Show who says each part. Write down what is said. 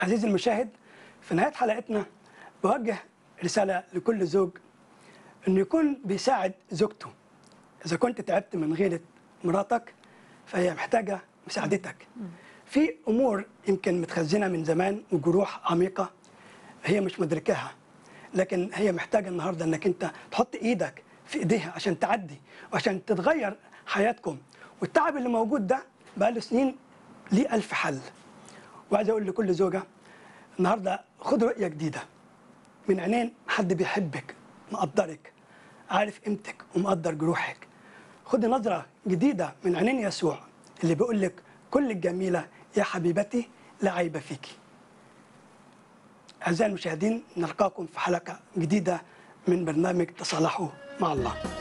Speaker 1: عزيزي المشاهد في نهاية حلقتنا بوجه رسالة لكل زوج إنه يكون بيساعد زوجته إذا كنت تعبت من غيرة مراتك فهي محتاجة مساعدتك في أمور يمكن متخزنة من زمان وجروح عميقة هي مش مدركاها لكن هي محتاجة النهاردة إنك أنت تحط إيدك في إيديها عشان تعدي وعشان تتغير حياتكم والتعب اللي موجود ده بقاله سنين ليه ألف حل وعايز أقول لكل زوجة النهاردة خد رؤية جديدة من عينين حد بيحبك مقدرك عارف قيمتك ومقدر جروحك خد نظرة جديدة من عينين يسوع اللي بيقول لك كل الجميلة يا حبيبتي لا عيب فيكي أعزائي المشاهدين نلقاكم في حلقة جديدة من برنامج تصالحوا مع الله